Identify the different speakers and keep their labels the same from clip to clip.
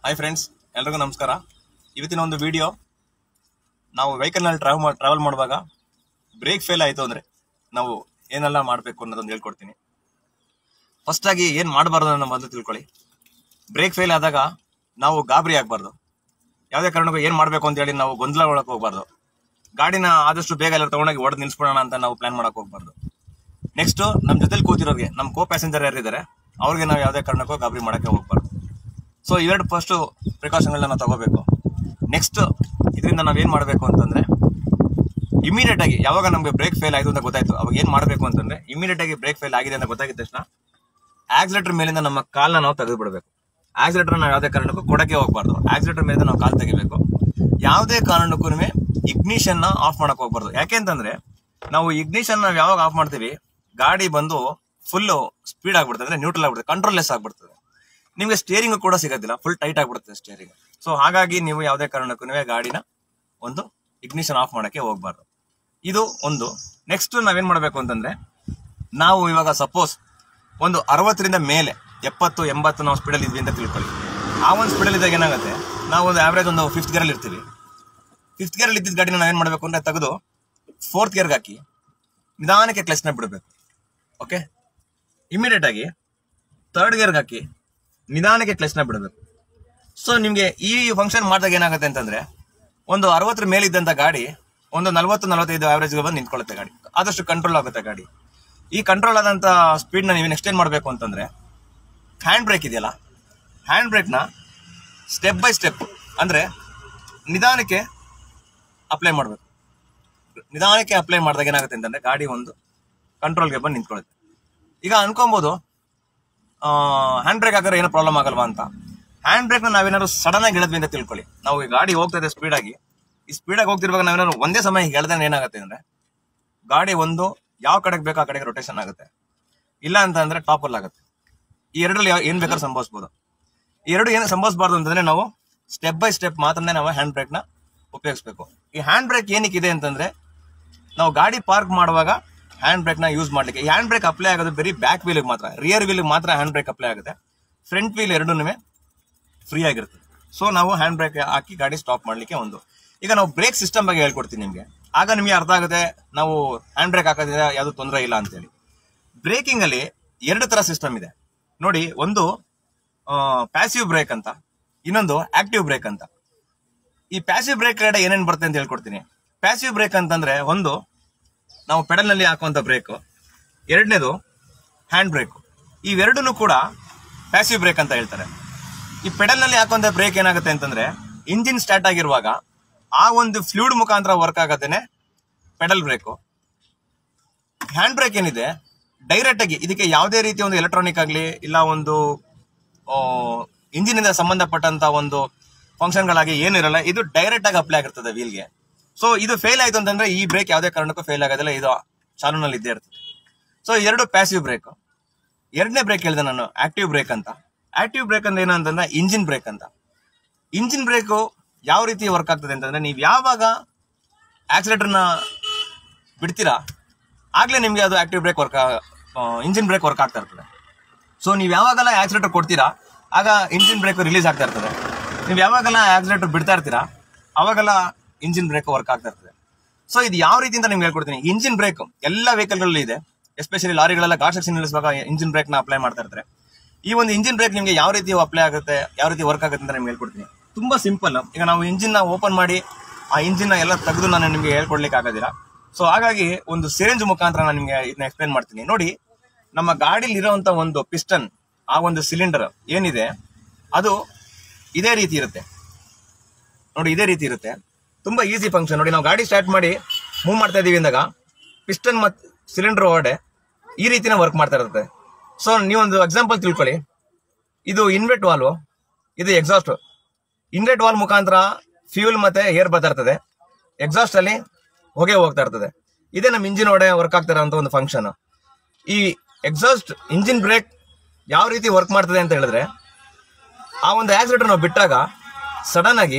Speaker 1: hi friends ಎಲ್ರಿಗೂ ನಮಸ್ಕಾರ ಇವತ್ತಿನ ಒಂದು ವಿಡಿಯೋ ನಾವು ವೆಹಿಕಲ್ನಲ್ಲಿ ಟ್ರಾವೆಲ್ ಟ್ರಾವೆಲ್ ಮಾಡುವಾಗ ಬ್ರೇಕ್ ಫೇಲ್ ಆಯಿತು ಅಂದರೆ ನಾವು ಏನೆಲ್ಲ ಮಾಡಬೇಕು ಅನ್ನೋದೊಂದು ಹೇಳ್ಕೊಡ್ತೀನಿ ಫಸ್ಟ್ ಆಗಿ ಏನು ಮಾಡಬಾರ್ದು ಅನ್ನೋ ಮೊದಲು ತಿಳ್ಕೊಳ್ಳಿ ಬ್ರೇಕ್ ಫೇಲ್ ಆದಾಗ ನಾವು ಗಾಬರಿ ಆಗಬಾರ್ದು ಯಾವುದೇ ಕಾರಣಕ್ಕೂ ಏನು ಮಾಡಬೇಕು ಅಂತ ಹೇಳಿ ನಾವು ಗೊಂದಲ ಒಳಗೆ ಹೋಗ್ಬಾರ್ದು ಗಾಡಿನ ಆದಷ್ಟು ಬೇಗ ಎಲ್ಲ ತಗೊಂಡೋಗಿ ಹೊಡೆದು ನಿಲ್ಸ್ಬಿಡೋಣ ಅಂತ ನಾವು ಪ್ಲಾನ್ ಮಾಡಕ್ಕೆ ಹೋಗ್ಬಾರ್ದು ನೆಕ್ಸ್ಟ್ ನಮ್ಮ ಜೊತೆಲಿ ಕೂತಿರೋರಿಗೆ ನಮ್ಮ ಕೋ ಪ್ಯಾಸೆಂಜರ್ ಯಾರಿದ್ದಾರೆ ಅವ್ರಿಗೆ ನಾವು ಯಾವುದೇ ಕಾರಣಕ್ಕೂ ಗಾಬರಿ ಮಾಡೋಕ್ಕೆ ಹೋಗ್ಬಾರ್ದು ಸೊ ಇವೆರಡು ಫಸ್ಟ್ ಪ್ರಿಕಾಷನ್ಗಳನ್ನ ನಾವು ತಗೋಬೇಕು ನೆಕ್ಸ್ಟ್ ಇದರಿಂದ ನಾವೇನ್ ಮಾಡಬೇಕು ಅಂತಂದ್ರೆ ಇಮಿಡಿಯೇಟ್ ಆಗಿ ಯಾವಾಗ ನಮಗೆ ಬ್ರೇಕ್ ಫೇಲ್ ಆಯ್ತು ಅಂತ ಗೊತ್ತಾಯ್ತು ಅವಾಗ ಏನ್ ಮಾಡಬೇಕು ಅಂತಂದ್ರೆ ಇಮಿಡಿಯೇಟ್ ಆಗಿ ಬ್ರೇಕ್ ಫೇಲ್ ಆಗಿದೆ ಅಂತ ಗೊತ್ತಾಗಿದ ತಕ್ಷಣ ಆಕ್ಸಿಲೇಟರ್ ಮೇಲಿಂದ ನಮ್ಮ ಕಾಲ್ನ ನಾವು ತೆಗೆದು ಬಿಡಬೇಕು ಆಕ್ಸಿಲೇಟರ್ ನಾವು ಯಾವುದೇ ಕಾರಣಕ್ಕೂ ಕೊಡಕ್ಕೆ ಹೋಗ್ಬಾರ್ದು ಆಕ್ಸಿಲೇಟರ್ ಮೇಲಿಂದ ನಾವು ಕಾಲ್ ತೆಗಿಬೇಕು ಯಾವುದೇ ಕಾರಣಕ್ಕೂ ಇಗ್ನಿಷನ್ ನ ಆಫ್ ಮಾಡಕ್ ಹೋಗ್ಬಾರ್ದು ಯಾಕೆಂತಂದ್ರೆ ನಾವು ಇಗ್ನಿಷನ್ ನಾವು ಯಾವಾಗ ಆಫ್ ಮಾಡ್ತೀವಿ ಗಾಡಿ ಬಂದು ಫುಲ್ ಸ್ಪೀಡ್ ಆಗ್ಬಿಡ್ತದೆ ಅಂದ್ರೆ ನ್ಯೂಟ್ರಲ್ ಆಗ್ಬಿಡುತ್ತೆ ಕಂಟ್ರೋಲ್ ಲೆಸ್ ಆಗ್ಬಿಡ್ತದೆ ನಿಮ್ಗೆ ಸ್ಟೇರಿಂಗ್ ಕೂಡ ಸಿಗೋದಿಲ್ಲ ಫುಲ್ ಟೈಟ್ ಆಗ್ಬಿಡುತ್ತೆ ಸ್ಟೇರಿಂಗ್ ಸೊ ಹಾಗಾಗಿ ನೀವು ಯಾವುದೇ ಕಾರಣಕ್ಕೂ ಗಾಡಿನ ಒಂದು ಇಗ್ನಿಷನ್ ಆಫ್ ಮಾಡಕ್ಕೆ ಹೋಗ್ಬಾರ್ದು ಇದು ಒಂದು ನೆಕ್ಸ್ಟ್ ನಾವೇನ್ ಮಾಡಬೇಕು ಅಂತಂದ್ರೆ ನಾವು ಇವಾಗ ಸಪೋಸ್ ಒಂದು ಅರವತ್ತರಿಂದ ಮೇಲೆ ಎಪ್ಪತ್ತು ಎಂಬತ್ತು ನಾವು ಸ್ಪೀಡಲ್ಲಿ ಇದ್ವಿ ಅಂತ ತಿಳ್ಕೊಳ್ಳಿ ಆ ಒಂದು ಸ್ಪೀಡಲ್ಲಿ ಇದ್ದಾಗ ಏನಾಗುತ್ತೆ ನಾವು ಒಂದು ಆವ್ರೇಜ್ ಒಂದು ಫಿಫ್ತ್ ಗೇರಲ್ಲಿ ಇರ್ತೀವಿ ಫಿಫ್ತ್ ಗೇರಲ್ಲಿ ಇದ್ದಿದ್ದ ಗಾಡಿನ ನಾವೇನ್ ಮಾಡಬೇಕು ಅಂದ್ರೆ ತೆಗೆದು ಫೋರ್ತ್ ಗೇರ್ಗೆ ಹಾಕಿ ನಿಧಾನಕ್ಕೆ ಕ್ಲಚ್ನ ಬಿಡಬೇಕು ಓಕೆ ಇಮಿಡಿಯೇಟ್ ಆಗಿ ಥರ್ಡ್ ಗೇರ್ಗೆ ಹಾಕಿ ನಿಧಾನಕ್ಕೆ ಕ್ಲಚ್ನ ಬಿಡಬೇಕು ಸೊ ನಿಮಗೆ ಈ ಫಂಕ್ಷನ್ ಮಾಡಿದಾಗ ಏನಾಗುತ್ತೆ ಅಂತಂದ್ರೆ ಒಂದು ಅರವತ್ತರ ಮೇಲಿದ್ದಂಥ ಗಾಡಿ ಒಂದು ನಲವತ್ತು ನಲವತ್ತೈದು ಆವರೇಜ್ಗೆ ಬಂದು ನಿಂತ್ಕೊಳ್ಳುತ್ತೆ ಗಾಡಿ ಆದಷ್ಟು ಕಂಟ್ರೋಲ್ ಆಗುತ್ತೆ ಗಾಡಿ ಈ ಕಂಟ್ರೋಲ್ ಆದಂಥ ಸ್ಪೀಡ್ನ ನೀವು ನೆಕ್ಸ್ಟ್ ಏನು ಮಾಡಬೇಕು ಅಂತಂದ್ರೆ ಹ್ಯಾಂಡ್ ಬ್ರೇಕ್ ಇದೆಯಲ್ಲ ಹ್ಯಾಂಡ್ ಬ್ರೇಕ್ನ ಸ್ಟೆಪ್ ಬೈ ಸ್ಟೆಪ್ ಅಂದರೆ ನಿಧಾನಕ್ಕೆ ಅಪ್ಲೈ ಮಾಡಬೇಕು ನಿಧಾನಕ್ಕೆ ಅಪ್ಲೈ ಮಾಡಿದಾಗ ಏನಾಗುತ್ತೆ ಅಂತಂದ್ರೆ ಗಾಡಿ ಒಂದು ಕಂಟ್ರೋಲ್ಗೆ ಬಂದು ನಿಂತ್ಕೊಳ್ಳುತ್ತೆ ಈಗ ಅನ್ಕೊಬೋದು ಹ್ಯಾಂಡ್ ಬ್ರೇಕ್ ಹಾಕಿದ್ರೆ ಏನೋ ಪ್ರಾಬ್ಲಮ್ ಆಗಲ್ವಾ ಅಂತ ಹ್ಯಾಂಡ್ ಬ್ರೇಕ್ನ ನಾವೇನಾದ್ರು ಸಡನ್ ಆಗಿ ಇಳಿದ್ವಿ ಅಂತ ತಿಳ್ಕೊಳ್ಳಿ ನಾವು ಈ ಗಾಡಿ ಹೋಗ್ತಾ ಇದೆ ಸ್ಪೀಡ್ ಆಗಿ ಈ ಸ್ಪೀಡ್ ಆಗಿ ಹೋಗ್ತಿರುವಾಗ ನಾವೇನಾದ್ರು ಒಂದೇ ಸಮಯ ಎಳ್ದ್ರೆ ಏನಾಗುತ್ತೆ ಅಂದ್ರೆ ಗಾಡಿ ಒಂದು ಯಾವ ಕಡೆಗೆ ಬೇಕೋ ಆ ಕಡೆಗೆ ರೊಟೇಷನ್ ಆಗುತ್ತೆ ಇಲ್ಲ ಅಂತ ಅಂದ್ರೆ ಟಾಪಲ್ ಆಗುತ್ತೆ ಈ ಎರಡರಲ್ಲಿ ಯಾವ- ಏನ್ ಬೇಕಾದ್ರೂ ಸಂಭವಿಸ್ಬೋದು ಈ ಎರಡು ಏನು ಸಂಭವಿಸಬಾರ್ದು ಅಂತಂದ್ರೆ ನಾವು ಸ್ಟೆಪ್ ಬೈ ಸ್ಟೆಪ್ ಮಾತ್ರನೇ ನಾವು ಹ್ಯಾಂಡ್ ಬ್ರೇಕ್ ನ ಉಪಯೋಗಿಸ್ಬೇಕು ಈ ಹ್ಯಾಂಡ್ ಬ್ರೇಕ್ ಏನಕ್ಕೆ ಇದೆ ಅಂತಂದ್ರೆ ನಾವು ಗಾಡಿ ಪಾರ್ಕ್ ಮಾಡುವಾಗ ಹ್ಯಾಂಡ್ ಬ್ರೇಕ್ ನ ಯೂಸ್ ಮಾಡ್ಲಿಕ್ಕೆ ಈ ಹ್ಯಾಂಡ್ ಬ್ರೇಕ್ ಅಪ್ಲೈ ಆಗೋದು ಬರೀ ಬ್ಯಾಕ್ ವೀಲ್ ಮಾತ್ರ ರಿಯರ್ ವೀಲ್ ಮಾತ್ರ ಹ್ಯಾಂಡ್ ಬ್ರೇಕ್ ಅಪ್ಲೈ ಆಗುತ್ತೆ ಫ್ರಂಟ್ ವೀಲ್ ಎರಡೂ ಫ್ರೀ ಆಗಿರುತ್ತೆ ಸೊ ನಾವು ಹ್ಯಾಂಡ್ ಬ್ರೇಕ್ ಹಾಕಿ ಗಾಡಿ ಸ್ಟಾಪ್ ಮಾಡ್ಲಿಕ್ಕೆ ಒಂದು ಈಗ ನಾವು ಬ್ರೇಕ್ ಸಿಸ್ಟಮ್ ಬಗ್ಗೆ ಹೇಳ್ಕೊಡ್ತೀನಿ ನಿಮಗೆ ಆಗ ನಿಮಗೆ ಅರ್ಥ ಆಗುತ್ತೆ ನಾವು ಹ್ಯಾಂಡ್ ಬ್ರೇಕ್ ಹಾಕೋದ್ರಿಂದ ಯಾವುದು ತೊಂದರೆ ಇಲ್ಲ ಅಂತೇಳಿ ಬ್ರೇಕಿಂಗ್ ಅಲ್ಲಿ ಎರಡು ತರ ಸಿಸ್ಟಮ್ ಇದೆ ನೋಡಿ ಒಂದು ಪ್ಯಾಸಿವ್ ಬ್ರೇಕ್ ಅಂತ ಇನ್ನೊಂದು ಆಕ್ಟಿವ್ ಬ್ರೇಕ್ ಅಂತ ಈ ಪ್ಯಾಸಿವ್ ಬ್ರೇಕ್ ಕಡೆ ಏನೇನು ಬರುತ್ತೆ ಅಂತ ಹೇಳ್ಕೊಡ್ತೀನಿ ಪ್ಯಾಸಿವ್ ಬ್ರೇಕ್ ಅಂತಂದ್ರೆ ಒಂದು ನಾವು ಪೆಡಲ್ ನಲ್ಲಿ ಹಾಕುವಂತ ಬ್ರೇಕ್ ಎರಡನೇದು ಹ್ಯಾಂಡ್ ಬ್ರೇಕ್ ಇವೆರಡೂ ಕೂಡ ಪ್ಯಾಸಿವ್ ಬ್ರೇಕ್ ಅಂತ ಹೇಳ್ತಾರೆ ಈ ಪೆಡಲ್ ನಲ್ಲಿ ಹಾಕುವಂತ ಬ್ರೇಕ್ ಏನಾಗುತ್ತೆ ಅಂತಂದ್ರೆ ಇಂಜಿನ್ ಸ್ಟಾರ್ಟ್ ಆಗಿರುವಾಗ ಆ ಒಂದು ಫ್ಲೂಡ್ ಮುಖಾಂತರ ವರ್ಕ್ ಆಗತ್ತೇನೆ ಪೆಡಲ್ ಬ್ರೇಕು ಹ್ಯಾಂಡ್ ಬ್ರೇಕ್ ಏನಿದೆ ಡೈರೆಕ್ಟ್ ಆಗಿ ಇದಕ್ಕೆ ಯಾವುದೇ ರೀತಿಯ ಒಂದು ಎಲೆಕ್ಟ್ರಾನಿಕ್ ಆಗಲಿ ಇಲ್ಲ ಒಂದು ಇಂಜಿನ್ ಇಂದ ಸಂಬಂಧಪಟ್ಟಂತ ಒಂದು ಫಂಕ್ಷನ್ಗಳಾಗಿ ಏನಿರಲ್ಲ ಇದು ಡೈರೆಕ್ಟ್ ಆಗಿ ಅಪ್ಲೈ ಆಗಿರ್ತದೆ ವೀಲ್ಗೆ ಸೊ ಇದು ಫೇಲ್ ಆಯ್ತು ಅಂತಂದ್ರೆ ಈ ಬ್ರೇಕ್ ಯಾವುದೇ ಕಾರಣಕ್ಕೂ ಫೇಲ್ ಆಗೋದಿಲ್ಲ ಇದು ಚಾಲೂನಲ್ಲಿ ಇದ್ದೇ ಇರ್ತದೆ ಸೊ ಎರಡು ಪ್ಯಾಸಿವ್ ಬ್ರೇಕ್ ಎರಡನೇ ಬ್ರೇಕ್ ಹೇಳಿದೆ ನಾನು ಆಕ್ಟಿವ್ ಬ್ರೇಕ್ ಅಂತ ಆಕ್ಟಿವ್ ಬ್ರೇಕ್ ಅಂದ್ರೆ ಏನಂತಂದ್ರೆ ಇಂಜಿನ್ ಬ್ರೇಕ್ ಅಂತ ಇಂಜಿನ್ ಬ್ರೇಕು ಯಾವ ರೀತಿ ವರ್ಕ್ ಆಗ್ತದೆ ಅಂತಂದ್ರೆ ನೀವು ಯಾವಾಗ ಆಕ್ಸಿಲೇಟರ್ನ ಬಿಡ್ತೀರಾ ಆಗ್ಲೇ ನಿಮಗೆ ಅದು active brake work engine brake work ಆಗ್ತಾ ಇರ್ತದೆ ಸೊ ನೀವು ಯಾವಾಗೆಲ್ಲ ಆಕ್ಸಿಲೇಟರ್ ಕೊಡ್ತೀರಾ ಆಗ ಇಂಜಿನ್ ಬ್ರೇಕ್ ರಿಲೀಸ್ ಆಗ್ತಾ ಇರ್ತದೆ ನೀವು ಯಾವಾಗೆಲ್ಲ ಆಕ್ಸಿಲೇಟರ್ ಬಿಡ್ತಾ ಇರ್ತೀರಾ ಅವಾಗೆಲ್ಲ ಇಂಜಿನ್ ಬ್ರೇಕ್ ವರ್ಕ್ ಆಗ್ತಾ ಇರ್ತದೆ ಸೊ ಇದು ಯಾವ ರೀತಿ ಅಂತ ನಿಮ್ಗೆ ಹೇಳ್ಕೊಡ್ತೀನಿ ಇಂಜಿನ್ ಬ್ರೇಕ್ ಎಲ್ಲ ವೆಹಿಕಲ್ಗಳಲ್ಲಿ ಇದೆ ಎಸ್ಪೆಷಲಿ ಲಾರಿಗಳೆಲ್ಲ ಘಾಟ್ ಸೆಕ್ಷನ್ ನಿಲ್ಲಿಸುವಾಗ ಇಂಜಿನ್ ಬ್ರೇಕ್ ನ ಅಪ್ಲೈ ಮಾಡ್ತಾ ಇರ್ತಾರೆ ಈ ಒಂದು ಇಂಜಿನ್ ಬ್ರೇಕ್ ನಿಮಗೆ ಯಾವ ರೀತಿ ಅಪ್ಲೈ ಆಗುತ್ತೆ ಯಾವ ರೀತಿ ವರ್ಕ್ ಆಗುತ್ತೆ ಅಂತ ನಿಮ್ಗೆ ಹೇಳ್ಕೊಡ್ತೀನಿ ತುಂಬಾ ಸಿಂಪಲ್ ಈಗ ನಾವು ಇಂಜಿನ್ ನ ಓಪನ್ ಮಾಡಿ ಆ ಇಂಜಿನ್ ನ ಎಲ್ಲ ತೆಗೆದು ನಾನು ನಿಮಗೆ ಹೇಳ್ಕೊಡ್ಲಿಕ್ಕೆ ಆಗೋದಿಲ್ಲ ಸೊ ಹಾಗಾಗಿ ಒಂದು ಸಿರೆಂಜ್ ಮುಖಾಂತರ ನಾನು ನಿಮಗೆ ಇದನ್ನ ಎಕ್ಸ್ಪ್ಲೇನ್ ಮಾಡ್ತೀನಿ ನೋಡಿ ನಮ್ಮ ಗಾಡಿಲಿ ಇರುವಂತ ಒಂದು ಪಿಸ್ಟನ್ ಆ ಒಂದು ಸಿಲಿಂಡರ್ ಏನಿದೆ ಅದು ಇದೇ ರೀತಿ ಇರುತ್ತೆ ನೋಡಿ ಇದೇ ರೀತಿ ಇರುತ್ತೆ ತುಂಬಾ ಈಸಿ ಫಂಕ್ಷನ್ ನೋಡಿ ನಾವು ಗಾಡಿ ಸ್ಟಾರ್ಟ್ ಮಾಡಿ ಮೂವ್ ಮಾಡ್ತಾ ಇದೀವಿ ಅಂದಾಗ ಪಿಸ್ಟನ್ ಮತ್ತು ಸಿಲಿಂಡರ್ ಒಳಗಡೆ ಈ ರೀತಿನ ವರ್ಕ್ ಮಾಡ್ತಾ ಇರುತ್ತೆ ಸೊ ನೀವೊಂದು ಎಕ್ಸಾಂಪಲ್ ತಿಳ್ಕೊಳ್ಳಿ ಇದು ಇನ್ವೆಟ್ ವಾಲ್ವ್ ಇದು ಎಕ್ಸಾಸ್ಟ್ ಇನ್ವೆಟ್ ವಾಲ್ ಮುಖಾಂತರ ಫ್ಯೂಲ್ ಮತ್ತೆ ಏರ್ ಬರ್ತಾ ಇರ್ತದೆ ಎಕ್ಸಾಸ್ಟ್ ಅಲ್ಲಿ ಹೊಗೆ ಹೋಗ್ತಾ ಇರ್ತದೆ ಇದೇ ನಮ್ಮ ಇಂಜಿನ್ ಒಡೆ ವರ್ಕ್ ಆಗ್ತಾ ಇರೋಂಥ ಒಂದು ಫಂಕ್ಷನ್ ಈ ಎಕ್ಸಾಸ್ಟ್ ಇಂಜಿನ್ ಬ್ರೇಕ್ ಯಾವ ರೀತಿ ವರ್ಕ್ ಮಾಡ್ತದೆ ಅಂತ ಹೇಳಿದ್ರೆ ಆ ಒಂದು ಆಕ್ಸಿಲೇಟರ್ ನಾವು ಬಿಟ್ಟಾಗ ಸಡನ್ ಆಗಿ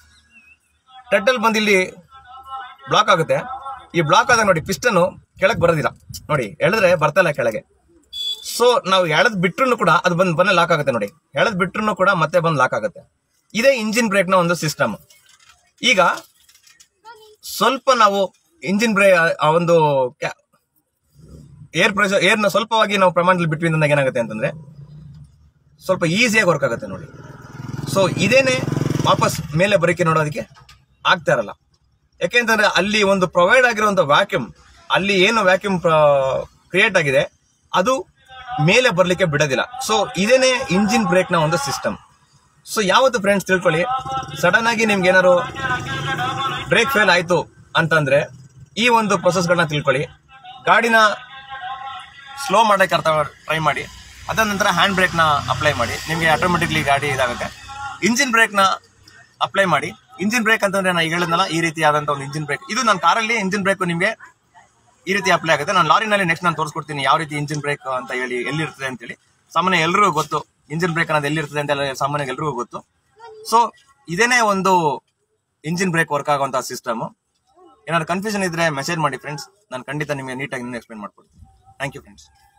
Speaker 1: ಟೆಟಲ್ ಬಂದು ಇಲ್ಲಿ ಬ್ಲಾಕ್ ಆಗುತ್ತೆ ಈ ಬ್ಲಾಕ್ ಆದಾಗ ನೋಡಿ ಪಿಸ್ಟನ್ ಕೆಳಗೆ ಬರೋದಿಲ್ಲ ನೋಡಿ ಎಳೆದ್ರೆ ಬರ್ತಲ್ಲ ಕೆಳಗೆ ಸೊ ನಾವು ಎಳೆದ್ ಬಿಟ್ರು ಕೂಡ ಅದು ಬಂದು ಬಂದು ಲಾಕ್ ಆಗುತ್ತೆ ನೋಡಿ ಎಳೆದ್ ಬಿಟ್ರು ಕೂಡ ಮತ್ತೆ ಬಂದು ಲಾಕ್ ಆಗುತ್ತೆ ಇದೇ ಇಂಜಿನ್ ಬ್ರೇಕ್ ನ ಒಂದು ಸಿಸ್ಟಮ್ ಈಗ ಸ್ವಲ್ಪ ನಾವು ಇಂಜಿನ್ ಬ್ರೇಕ್ ಆ ಒಂದು ಏರ್ ಪ್ರೆಷರ್ ಏರ್ನ ಸ್ವಲ್ಪವಾಗಿ ನಾವು ಪ್ರಮಾಣದಲ್ಲಿ ಬಿಟ್ವಿ ಅಂದಾಗ ಏನಾಗುತ್ತೆ ಅಂತಂದ್ರೆ ಸ್ವಲ್ಪ ಈಸಿಯಾಗಿ ವರ್ಕ್ ಆಗುತ್ತೆ ನೋಡಿ ಸೊ ಇದೇನೆ ವಾಪಸ್ ಮೇಲೆ ಬರೋಕೆ ನೋಡೋದಕ್ಕೆ ಆಗ್ತಾ ಇರಲ್ಲ ಯಾಕೆಂತಂದ್ರೆ ಅಲ್ಲಿ ಒಂದು ಪ್ರೊವೈಡ್ ಆಗಿರುವಂತ ವ್ಯಾಕ್ಯೂಮ್ ಅಲ್ಲಿ ಏನು ವ್ಯಾಕ್ಯೂಮ್ ಕ್ರಿಯೇಟ್ ಆಗಿದೆ ಅದು ಮೇಲೆ ಬರ್ಲಿಕ್ಕೆ ಬಿಡೋದಿಲ್ಲ ಸೊ ಇದೇನೆ ಇಂಜಿನ್ ಬ್ರೇಕ್ ನ ಒಂದು ಸಿಸ್ಟಮ್ ಸೊ ಯಾವತ್ತು ಫ್ರೆಂಡ್ಸ್ ತಿಳ್ಕೊಳ್ಳಿ ಸಡನ್ ಆಗಿ ನಿಮ್ಗೆ ಏನಾದ್ರು ಬ್ರೇಕ್ ಫೇಲ್ ಆಯ್ತು ಅಂತಂದ್ರೆ ಈ ಒಂದು ಪ್ರೊಸೆಸ್ಗಳನ್ನ ತಿಳ್ಕೊಳ್ಳಿ ಗಾಡಿನ ಸ್ಲೋ ಮಾಡಕ್ಕೆ ಅರ್ಥ ಟ್ರೈ ಮಾಡಿ ಅದಾದ ನಂತರ ಹ್ಯಾಂಡ್ ಬ್ರೇಕ್ನ ಅಪ್ಲೈ ಮಾಡಿ ನಿಮಗೆ ಆಟೋಮೆಟಿಕ್ಲಿ ಗಾಡಿ ಇದಾಗುತ್ತೆ ಇಂಜಿನ್ ಬ್ರೇಕ್ನ ಅಪ್ಲೈ ಮಾಡಿ ಇಂಜಿನ್ ಬ್ರೇಕ್ ಅಂತಂದ್ರೆ ನಾನು ಈಗ ಹೇಳಿದ್ನಲ್ಲ ಈ ರೀತಿ ಆದಂತ ಒಂದು ಇಂಜಿನ್ ಬ್ರೇಕ್ ಇದು ನನ್ನ ಕಾರಲ್ಲಿ ಇಂಜಿನ್ ಬ್ರೇಕ್ ನಿಮಗೆ ಈ ರೀತಿ ಅಪ್ಲೈ ಆಗುತ್ತೆ ನಾನು ಲಾರಿನಲ್ಲಿ ನೆಕ್ಸ್ಟ್ ನಾನು ತೋರಿಸ್ಕೊಡ್ತೀನಿ ಯಾವ ರೀತಿ ಇಂಜಿನ್ ಬ್ರೇಕ್ ಅಂತ ಹೇಳಿ ಎಲ್ಲಿರ್ತದೆ ಅಂತೇಳಿ ಸಾಮಾನ್ಯ ಎಲ್ರಿಗೂ ಗೊತ್ತು ಇಂಜಿನ್ ಬ್ರೇಕ್ ಅನ್ನೋದು ಎಲ್ಲಿರ್ತದೆ ಅಂತ ಎಲ್ಲ ಸಾಮಾನ್ಯ ಎಲ್ರಿಗೂ ಗೊತ್ತು ಸೊ ಇದೇನೇ ಒಂದು ಇಂಜಿನ್ ಬ್ರೇಕ್ ವರ್ಕ್ ಆಗುವಂತಹ ಸಿಸ್ಟಮ್ ಏನಾದ್ರು ಕನ್ಫ್ಯೂಷನ್ ಇದ್ರೆ ಮೆಸೇಜ್ ಮಾಡಿ ಫ್ರೆಂಡ್ಸ್ ನಾನು ಖಂಡಿತ ನಿಮಗೆ ನೀಟಾಗಿ ಎಕ್ಸ್ಪ್ಲೇನ್ ಮಾಡ್ಕೊಡ್ತೀನಿ ಥ್ಯಾಂಕ್ ಯು ಫ್ರೆಂಡ್ಸ್